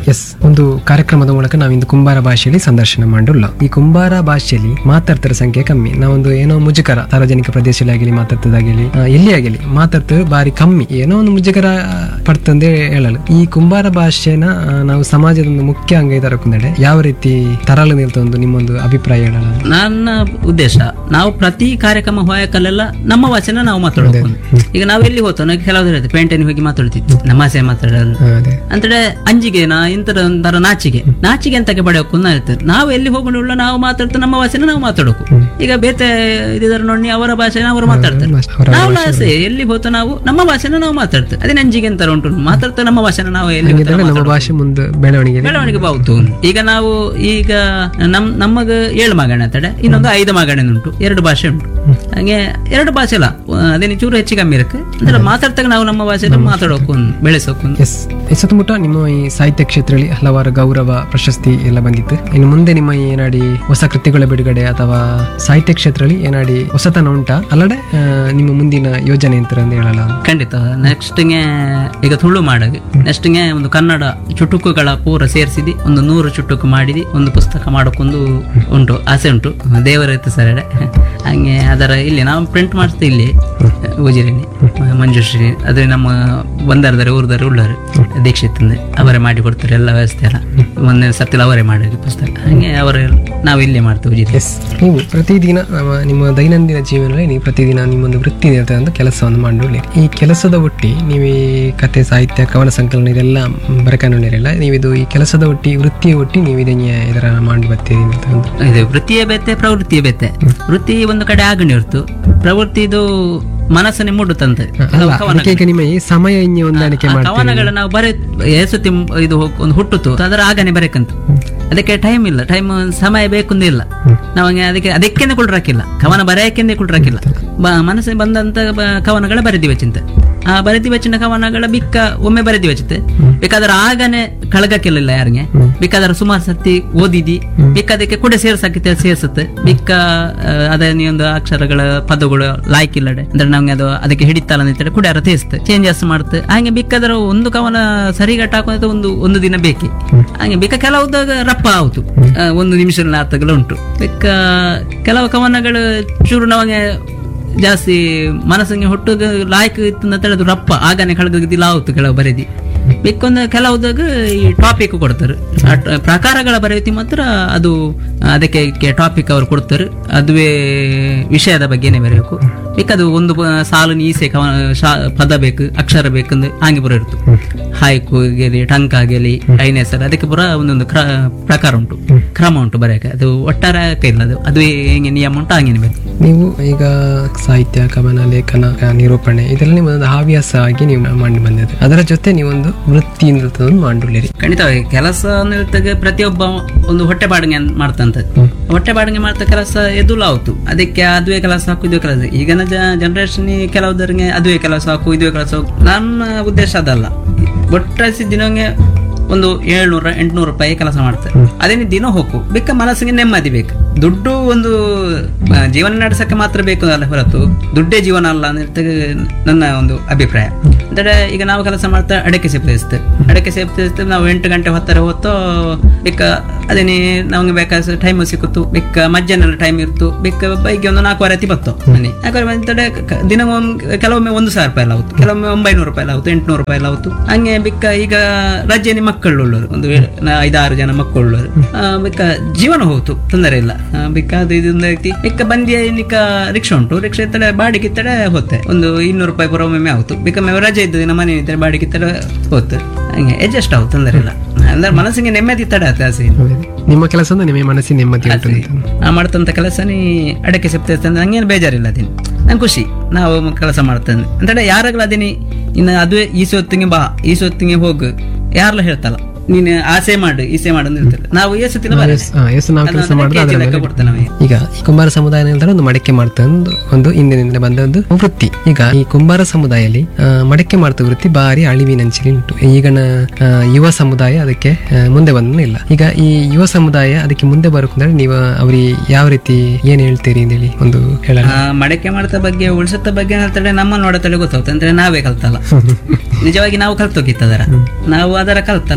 S ಒಂದು ಕಾರ್ಯಕ್ರಮದ ಮೂಲಕ ನಾವಿಂದು ಕುಂಬಾರ ಭಾಷೆಯಲ್ಲಿ ಸಂದರ್ಶನ ಮಾಡುಲ್ಲ ಈ ಕುಂಬಾರ ಭಾಷೆಯಲ್ಲಿ ಮಾತಾಡ್ತರ ಸಂಖ್ಯೆ ಕಮ್ಮಿ ನಾವೊಂದು ಏನೋ ಮುಜುಗರ ಸಾರ್ವಜನಿಕ ಪ್ರದೇಶದಲ್ಲಿ ಆಗಲಿ ಮಾತಾಡ್ತದಾಗಲಿ ಆ, ಎಲ್ಲಿ ಆಗಲಿ ಮಾತಾಡ್ತದೆ ಬಾರಿ ಕಮ್ಮಿ ಏನೋ ಒಂದು ಮುಜುಗರ ಪಡ್ತಂದೆ ಹೇಳಲು ಈ ಕುಂಬಾರ ಭಾಷೆನ ಆ, ನಾವು ಸಮಾಜದ ಒಂದು ಮುಖ್ಯ ಅಂಗ ತರಕೊಂಡೆ ಯಾವ ರೀತಿ ತರಲು ನಿಲ್ತ ಒಂದು ನಿಮ್ಮೊಂದು ಅಭಿಪ್ರಾಯ ಹೇಳಲ್ಲ ನನ್ನ ಉದ್ದೇಶ ನಾವು ಪ್ರತಿ ಕಾರ್ಯಕ್ರಮ ಹೋಯಕಲ್ಲೆಲ್ಲ ನಮ್ಮ ಭಾಷೆನ ನಾವು ಮಾತಾಡೋದು ಈಗ ನಾವು ಎಲ್ಲಿ ಹೋಗ್ತೋ ನಾವು ಕೆಲವರು ಹೇಳ್ತೇವೆ ಪೇಂಟೆನ್ ಹೋಗಿ ಮಾತಾಡ್ತಿದ್ವಿ ನಮ್ಮ ಭಾಷೆ ಮಾತಾಡೋದು ಆ, ಅದೇ ಅಂದ್ರೆ ಅಂಜಿಗೆನ ಇಂತರ ಒಂಥರ ನಾಚಿಗೆ ನಾಚಿಗೆ ಅಂತಕ್ಕೆ ಪಡೆಯೋಕು ನಾ ಹೇಳ್ತೇನೆ ನಾವು ಎಲ್ಲಿ ಹೋಗೊಂಡುಳ್ಳ ನಾವು ಮಾತಾಡ್ತೇವೆ ನಮ್ಮ ಭಾಷೆನ ನಾವು ಮಾತಾಡೋಕು ಈಗ ಬೇತೆ ಇದಾರೆ ನೋಡಿ ಅವರ ಭಾಷೆನ ಅವರು ಮಾತಾಡ್ತಾರೆ ಅವರ ನಾವು ಭಾಷೆ ಎಲ್ಲಿ ಹೋಗ್ತೋ ನಾವು ನಮ್ಮ ಭಾಷೆನ ನಾವು ಮಾತಾಡ್ತೇವೆ ಅದೇ ನಂಜಿಗೆ ಅಂತಾರ ಉಂಟು ಮಾತಾಡ್ತೇವೆ ನಮ್ಮ ಭಾಷೆನ ನಾವು ಎಲ್ಲಿ ಹೋಗ್ತೇವೆ ಹಾಗಿದ್ದಾಗ ನಮ್ಮ ಭಾಷೆ ಮುಂದೆ ಬೆಳವಣಿಗೆ ಬೆಳವಣಿಗೆ ಬಾವುತು ಈಗ ನಾವು ಈಗ ನಮ್ ನಮಗ ಏಳು ಮಗಣ ತಡೆ ಇನ್ನೊಂದು ಐದು ಮಗಣ ಉಂಟು ಎರಡು ಭಾಷೆ ಉಂಟು ಹಾಗೆ ಎರಡು ಭಾಷೆ ಅಲ್ಲ ಅದೇನು ಚೂರು ಹೆಚ್ಚು ಕಮ್ಮಿ ಇರಕ್ಕೆ ಅಂದ್ರೆ ಮಾತಾಡ್ತಾಗ ನಾವು ನಮ್ಮ ಭಾಷೆನ ಮಾತಾಡೋಕು ಬೆಳೆಸೋಕು ಎಸ್ ಈ ಸುತ್ತಮುತ್ತ ನಿಮ್ಮ ಈ ಸಾಹಿತ್ಯ ಕ್ಷೇತ್ರದಲ್ಲಿ ಹಲವಾರು ಗೌರವ ಪ್ರಶಸ್ತಿ ಎಲ್ಲ ಬಂದಿತ್ತು ಇನ್ನು ಮುಂದೆ ನಿಮ್ಮ ಈ ಏನಾಡಿ ಹೊಸ ಕೃತಿಗಳ ಬಿಡುಗಡೆ ಅಥವಾ ಸಾಹಿತ್ಯ ಕ್ಷೇತ್ರದಲ್ಲಿ ಏನಾಡಿ ಹೊಸತನ ಉಂಟಾ ಅಲ್ಲದೆ ಆ, ನಿಮ್ಮ ಮುಂದಿನ ಯೋಜನೆ ಅಂತ ಹೇಳಲ್ಲ ಖಂಡಿತ ನೆಕ್ಸ್ಟ್ಗೆ ಈಗ ತುಳು ಮಾಡಗೆ ನೆಕ್ಸ್ಟ್ಗೆ ಒಂದು ಕನ್ನಡ ಚುಟುಕುಗಳ ಪೂರ ಸೇರಿಸಿದಿ ಒಂದು ನೂರು ಚುಟುಕು ಮಾಡಿದಿ ಒಂದು ಪುಸ್ತಕ ಮಾಡೋಕ್ಕೊಂದು ಉಂಟು ಆಸೆ ಉಂಟು ದೇವರ ಇತ್ತು ಸರ್ ಹಂಗೆ ಅದರ ಇಲ್ಲಿ ನಾವು ಪ್ರಿಂಟ್ ಮಾಡಿಸ್ತೀವಿ ಇಲ್ಲಿ ಉಜಿರಿನಿ ಮಂಜುಶ್ರೀ ಅದೇ ನಮ್ಮ ಬಂದಾರದಾರೆ ಊರ್ದಾರೆ ಉಳ್ಳಾರು ದೀಕ್ಷಿತಂದೆ ಅವರೇ ಮಾಡಿ ಕೊಡ್ತಾರೆ ಎಲ್ಲ ವ್ಯವಸ್ಥೆ ಎಲ್ಲ ಒಂದೇ ಸರ್ತಿಲ್ ಅವರೇ ಮಾಡೋದು ಪುಸ್ತಕ ಹಂಗೆ ಅವರೇ ನಾವು ಇಲ್ಲೇ ಮಾಡ್ತೇವೆ ಉಜಿರಿ ಎಸ್ ನೀವು ಪ್ರತಿದಿನ ನಮ್ಮ ನಿಮ್ಮ ದೈನಂದಿನ ಜೀವನದಲ್ಲಿ ನೀವು ಪ್ರತಿದಿನ ನಿಮ್ಮೊಂದು ವೃತ್ತಿ ನಿರತವಾದ ಕೆಲಸವನ್ನು ಮಾಡಿ ಈ ಕೆಲಸದ ಒಟ್ಟಿ ನೀವು ಈ ಕತೆ ಸಾಹಿತ್ಯ ಕವನ ಸಂಕಲನ ಇದೆಲ್ಲ ಬರಕಾನಿರಲ್ಲ ನೀವು ಇದು ಈ ಕೆಲಸದ ಒಟ್ಟಿ ವೃತ್ತಿಯ ಒಟ್ಟಿ ನೀವು ಇದನ್ನ ಇದರ ಮಾಡಿ ಬರ್ತೀರಿ ಅಂತ ಒಂದು ಇದು ವೃತ್ತಿಯೇ ಬೇತೆ ಪ್ರವೃತ್ತಿಯೇ ಬೇತೆ ವೃತ್ತಿ ಒಂದು ಕಡೆ ಆಗಣಿರ್ತು ಪ್ರವೃತ್ತಿ ಇದು ಮನಸ್ಸನ್ನೇ ಮೂಡುತ್ತಂತೆ ಅಲ್ಲ ಅದಕ್ಕೆ ಈಗ ನಿಮ್ಮ ಈ ಸಮಯ ಇನ್ನೇ ಹೊಂದಾಣಿಕೆ ಆ ಮಾಡಿ ಕವನಗಳು ನಾವು ಬರೆ ಏಸುತ್ತಿ ಇದು ಹೋಗ್- ಒಂದು ಹುಟ್ಟುತ್ತು ಅದರ ಆಗನೆ ಬರೆಕಂತ ಅದಕ್ಕೆ ಟೈಮ್ ಇಲ್ಲ ಟೈಮ್ ಸಮಯ ಬೇಕಂದೇ ಇಲ್ಲ ನಾವು ಹಂಗೆ ಅದಕ್ಕೆ ಅದಕ್ಕೇನೆ ಕುಳ್ರಾಕಿಲ್ಲ ಕವನ ಬರೆಯಕ್ಕೆಂದೇ ಕುಳ್ರಾಕಿಲ್ಲ ಬ ಮನಸ್ಸಿಗೆ ಬಂದಂತ ಬ- ಕವನಗಳ ಬರೆದಿವೆ ಚಿಂತೆ ಆ ಬರೆದಿವೆ ಚಿನ್ನ ಕವನಗಳ ಬಿಕ್ಕ ಒಮ್ಮೆ ಬರೆದಿವೆ ಚಿಂತೆ ಬೇಕಾದ್ರೆ ಆಗನೆ ಕಳಗಕ್ಕಿಲ್ಲ ಯಾರಿಗೆ ಬೇಕಾದ್ರೆ ಸುಮಾರು ಸತಿ ಓದಿದಿ ಬಿಕ್ಕ ಅದಕ್ಕೆ ಕೂಡ ಸೇರ್ಸಕ್ಕೆ ಸೇರ್ಸುತ್ತೆ ಬಿಕ್ಕ ಆ, ಅದನ್ನ ಒಂದು ಅಕ್ಷರಗಳ ಪದಗಳು ಲಾಯ್ಕಿಲ್ಲಡೆ ಅಂದ್ರೆ ನಮ್ಗೆ ಅದು ಅದಕ್ಕೆ ಹಿಡಿತಲ್ಲ ಅಂತ ಕೂಡ ಅರ ತೇಸ್ತೆ ಚೇಂಜಸ್ ಮಾಡುತ್ತೆ ಹಾಗೆ ಬಿಕ್ಕದ್ರ ಒಂದು ಕವನ ಸರಿಗಟ್ಟ ಹಾಕೋದು ಒಂದು ಒಂದು ದಿನ ಬೇಕಿ ಹಾಗೆ ಬಿಕ್ಕ ಕೆಲವುದಾಗ ರಪ್ಪ ಆಯ್ತು ಆ, ಒಂದು ನಿಮಿಷದ ಅರ್ಥಗಳು ಉಂಟು ಬಿಕ್ಕ ಕೆಲವು ಕವನಗಳು ಚೂರು ನಮಗೆ ಜಾಸ್ತಿ ಮನಸ್ಸಿಗೆ ಹುಟ್ಟುಗ ಲಾಯ್ಕ್ ಇತ್ತು ಅಂತ ಅದು ರಪ್ಪ ಆಗನೆ ಕಳೆದಿಲ್ಲ ಆಯ್ತು ಕೆಲವು ಬರೆದಿ ಬಿಕ್ಕೊಂದು ಕೆಲವುದಾಗ ಈ ಟಾಪಿಕ್ ಕೊಡ್ತಾರೆ ಆ ಟ- ಪ್ರಕಾರಗಳ ಬರೆಯುತ್ತಿ ಮಾತ್ರ ಅದು ಅದಕ್ಕೆ ಟಾಪಿಕ್ ಅವರು ಕೊಡ್ತಾರೆ ಅದುವೇ ವಿಷಯದ ಬಗ್ಗೆನೇ ಬರೆಯಬೇಕು ಬೇಕದು ಒಂದು ಪ- ಸಾಲಿನ ಈಸೆ ಕವನ ಶಾ ಪದ ಬೇಕು ಅಕ್ಷರ ಬೇಕಂದ್ರೆ ಹಾಗೆ ಬರೋ ಇರ್ತು ಹಾಯ್ಕು ಆಗಲಿ ಟಂಕ ಆಗಲಿ ಐನೆಸರ್ ಅದಕ್ಕೆ ಪುರ ಒಂದೊಂದು ಕ್ರ ಪ್ರಕಾರ ಉಂಟು ಕ್ರಮ ಉಂಟು ಬರೆಯಕ್ಕೆ ಅದು ಒಟ್ಟಾರೆ ಇಲ್ಲ ಅದು ಅದು ಹೆಂಗೆ ನಿಯಮ ಉಂಟು ಹಾಗೇನೆ ಬೇಕು ನೀವು ಈಗ ಸಾಹಿತ್ಯ ಕವನ ಲೇಖನ ಆ, ನಿರೂಪಣೆ ಇದೆಲ್ಲ ನಿಮ್ಮೊಂದು ಹವ್ಯಾಸ ಆಗಿ ನೀವು ಮಾಡಿ ಬಂದಿದೆ ಅದರ ಜೊತೆ ನೀವೊಂದು ವೃತ್ತಿ ನೃತ್ಯವನ್ನು ಮಾಡಿರಿ ಖಂಡಿತವಾಗಿ ಕೆಲಸ ಅನ್ನೋದ್ರಾಗ ಪ್ರತಿಯೊಬ್ಬ ಒಂದು ಹೊಟ್ಟೆ ಬಾಡಿಗೆ ಮಾಡ್ತಂತ ಹೊಟ್ಟೆ ಬಾಡಿಗೆ ಮಾಡ್ತಾ ಕೆಲಸ ಎದುಲು ಆಯ್ತು ಅದಕ್ಕೆ ಅದುವೇ ಕೆಲಸ ಹಾಕು ಇದುವೇ ಕೆಲಸ ಈಗಿನ ಜನರೇಷನ್ ಕೆಲವುದರಿಗೆ ಅದುವೇ ಕೆಲಸ ಹಾಕು ಇದುವೇ ಕೆಲಸ ಹಾಕು ನನ್ನ ಉದ್ದೇಶ ಅದಲ್ಲ ಒಟ್ಟಾಸಿ ದಿನಂಗೆ ಒಂದು ಏಳ್ನೂರ ಎಂಟ್ನೂರು ರೂಪಾಯಿ ಕೆಲಸ ಮಾಡ್ತಾರೆ ಅದೇನು ದಿನ ಹೋಗು ಬೇಕ ಮನಸ್ಸಿಗೆ ನೆಮ್ಮದಿ ಬೇಕು ದುಡ್ಡು ಒಂದು ಆ, ಜೀವನ ನಡೆಸಕ್ಕೆ ಮಾತ್ರ ಬೇಕು ಅಲ್ಲ ಹೊರತು ದುಡ್ಡೇ ಜೀವನ ಅಲ್ಲ ಅಂತ ನನ್ನ ಒಂದು ಅಭಿಪ್ರಾಯ ಅಂದ್ರೆ ಈಗ ನಾವು ಕೆಲಸ ಮಾಡ್ತಾ ಅಡಕೆ ಸೇಪ್ತಿಸ್ತೇವೆ ಅಡಕೆ ಸೇಪ್ತಿಸ್ತೇವೆ ನಾವು ಎಂಟು ಗಂಟೆ ಹೊತ್ತರ ಹೊತ್ತು ಬೇಕ ಅದೇನೇ ನಮ್ಗೆ ಬೇಕಾದ ಟೈಮ್ ಸಿಕ್ಕಿತ್ತು ಬೇಕ ಮಧ್ಯಾಹ್ನ ಟೈಮ್ ಇತ್ತು ಬೇಕ ಬೈಗೆ ಒಂದು ನಾಲ್ಕುವರೆ ಹತ್ತಿ ಬತ್ತು ಮನೆ ನಾಲ್ಕುವರೆ ಬಂತಡೆ ದಿನ ಒಮ್ಮೆ- ಕೆಲವೊಮ್ಮೆ ಒಂದು ಸಾವಿರ ರೂಪಾಯಿ ಎಲ್ಲ ಆಗುತ್ತೆ ಕೆಲವೊಮ್ಮೆ ಒಂಬೈನೂರು ರೂಪಾಯಿ ಎಲ್ಲ ಆಗುತ್ತೆ ಎಂಟ್ನೂರು ರೂಪಾಯಿ ಎಲ್ಲ ಆಗುತ್ತೆ ಹಂಗೆ ಬಿಕ್ಕ ಈಗ ರಜೆನಿ ಮಕ್ಕಳು ಉಳ್ಳೋರು ಒಂದು ಏ- ನಾ- ಐದಾರು ಜನ ಮಕ್ಕಳು ಉಳ್ಳೋರು ಆ, ಬಿಕ್ಕ ಜೀವನ ಹೋಯ್ತು ತೊಂದರೆ ಇಲ್ಲ ಆ, ಬಿಕ್ಕ ಅದು ಇದೊಂದು ಐತಿ ಬಿಕ್ಕ ಬಂದಿ ನಿಕ್ಕ ರಿಕ್ಷಾ ಉಂಟು ರಿಕ್ಷಾ ಇತ್ತಡೆ ಬಾಡಿಗೆ ಇತ್ತಡೆ ಹೋತೆ ಒಂದು ಇನ್ನೂರು ರೂಪಾಯಿ ಬರೋ ಒಮ್ಮೆ ಆಯ್ತು ಬಿಕ್ಕ ಒಮ್ಮೆ ರಜೆ ಇದ್ದು ನಮ್ಮ ಮನೆ ಇದ್ದರೆ ಬಾಡಿಗೆ ಇತ್ತಡೆ ಹೋತು ಹಂಗೆ ಅಡ್ಜಸ್ಟ್ ಆಗುತ್ತೆ ತೊಂದರೆ ಇಲ್ಲ ಅಂದ್ರೆ ಮನಸ್ಸಿಗೆ ನೆಮ್ಮದಿ ತಡ ಆಗುತ್ತೆ ಆಸೆ ನಿಮ್ಮ ಕೆಲಸ ಅಂದ್ರೆ ನಿಮ್ಮ ಮನಸ್ಸಿನ ನೆಮ್ಮದಿ ಉಂಟು ಅಂತ ನಾ ಮಾಡ್ತಂತ ಕೆಲಸನೇ ಅಡಕೆ ಸಿಗ್ತೈತೆ ಅಂದ್ರೆ ಹಂಗೇನು ಬೇಜಾರಿಲ್ಲ ಅದೇನು ನಂಗೆ ಖುಷಿ ನಾವು ಕೆಲಸ ಮಾಡ್ತೇನೆ ಅಂದ್ರೆ ಯಾರಾಗಲ ಅದೇನಿ ಇನ್ನು ಅದುವೇ ಈಸೆ ಹೊತ್ತಿಗೆ ಬಾ ಈಸೆ ಹೊತ್ತಿಗೆ ಹೋಗು ಯಾರಲ್ಲ ಹೇಳ್ತಲ್ಲ ನೀನು ಆಸೆ ಮಾಡು ಈಸೆ ಮಾಡು ಅಂತ ಹೇಳ್ತಾರೆ ನಾವು ಈ ಸತಿನ ಬರ ಹಾ, ಎಷ್ಟು ನಾವು ಕೆಲಸ ಮಾಡಿದ್ರೆ ಅದರ ಮೇಲೆ ಕೊಡ್ತೇವೆ ನಾವು ಈಗ ಈ ಕುಂಬಾರ ಸಮುದಾಯ ಅಂದ್ರೆ ಒಂದು ಮಡಕೆ ಮಾಡ್ತಾ ಒಂದು ಒಂದು ಹಿಂದಿನಿಂದ ಬಂದ ಒಂದು ವೃತ್ತಿ ಈಗ ಈ ಕುಂಬಾರ ಸಮುದಾಯದಲ್ಲಿ ಆ, ಮಡಕೆ ಮಾಡ್ತಾ ವೃತ್ತಿ ಬಾರಿ ಅಳಿವಿನಂಚಿನಲ್ಲಿ ಉಂಟು ಈಗಿನ ಆ, ಯುವ ಸಮುದಾಯ ಅದಕ್ಕೆ ಆ, ಮುಂದೆ ಬಂದ ಇಲ್ಲ ಈಗ ಈ ಯುವ ಸಮುದಾಯ ಅದಕ್ಕೆ ಮುಂದೆ ಬರಕಂದ್ರೆ ನೀವು ಅವ್ರಿಗೆ ಯಾವ ರೀತಿ ಏನ್ ಹೇಳ್ತೀರಿ ಅಂತೇಳಿ ಒಂದು ಹೇಳಲ್ಲ ಆ, ಮಡಕೆ ಮಾಡ್ತಾ ಬಗ್ಗೆ ಉಳಿಸತ್ತ ಬಗ್ಗೆ ಹೇಳ್ತಾರೆ ನಮ್ಮ ನೋಡತಡೆ ಗೊತ್ತಾಗುತ್ತೆ ಅಂದ್ರೆ ನಾವೇ ಕಲ್ತಲ್ಲ ನಿಜವಾಗಿ ನಾವು ಕಲ್ತೋಗಿತ್ತದರ ನಾವು ಅದರ ಕಲ್ತಲ್ಲ ನಾವು ಹಂಗೆ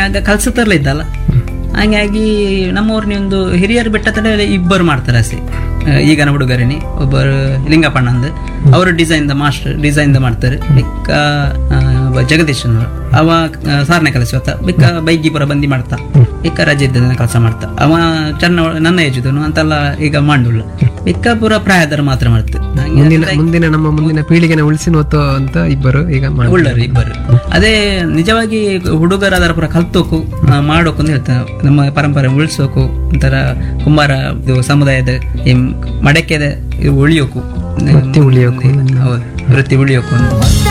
ಆಗ ಕಲ್ಸತ್ತರ್ಲ ಇದ್ದಲ್ಲ ಹಾಗಾಗಿ ನಮ್ಮೂರಿನ ಒಂದು ಹಿರಿಯರು ಬೆಟ್ಟ ತಡೆ ಇಬ್ಬರು ಮಾಡ್ತಾರೆ ಅಷ್ಟೇ ಆ, ಈಗಿನ ಹುಡುಗರೇನಿ ಒಬ್ಬರು ಲಿಂಗಪ್ಪಣ್ಣ ಅಂದ್ ಅವರು design the master design the ಮಾಡ್ತಾರೆ ಬಿಕ್ಕ ಆ, ಒಬ್ಬ ಜಗದೀಶ್ ಅನ್ನೋರು. ಅವ ಆ, ಸಾರನೇ ಕಲಿಸುವತ್ತ ಬಿಕ್ಕ ಬೈಗಿ ಪುರ ಬಂದಿ ಮಾಡ್ತಾ ಬಿಕ್ಕ ರಜೆ ಇದ್ದ ಕೆಲಸ ಮಾಡ್ತಾ ಅವ ಚೆನ್ನ ನನ್ನ ಏಜುದನು ಅಂತೆಲ್ಲ ಈಗ ಮಾಡುಲ್ಲ ಬಿಕ್ಕ ಪುರ ಪ್ರಾಯದರ ಮಾತ್ರ ಮಾಡ್ತು ಹಂಗೆ ಮುಂದಿನ ಮುಂದಿನ ನಮ್ಮ ಮುಂದಿನ ಪೀಳಿಗೆನ ಉಳಿಸಿ ನೋತೋ ಅಂತ ಇಬ್ಬರು ಈಗ ಮಾಡ್ತಾರೆ. ಉಳ್ಳರು ಇಬ್ಬರು ಅದೇ ನಿಜವಾಗಿ ಹುಡುಗರ ಅದರ ಪುರ ಕಲ್ತೋಕು ಆ, ಮಾಡೋಕು ಅಂತ ಹೇಳ್ತಾರೆ ನಮ್ಮ ಪರಂಪರೆ ಉಳಿಸೋಕು ಒಂಥರ ಕುಂಬಾರ ಇದು ಸಮುದಾಯದ ಈ ಮಡಕೆದ ಇದು ಉಳಿಯೋಕು ವೃತ್ತಿ ಉಳಿಯೋಕು. ಹೌದು ವೃತ್ತಿ ಉಳಿಯೋಕು ಅಂತ ಮುತ್ತ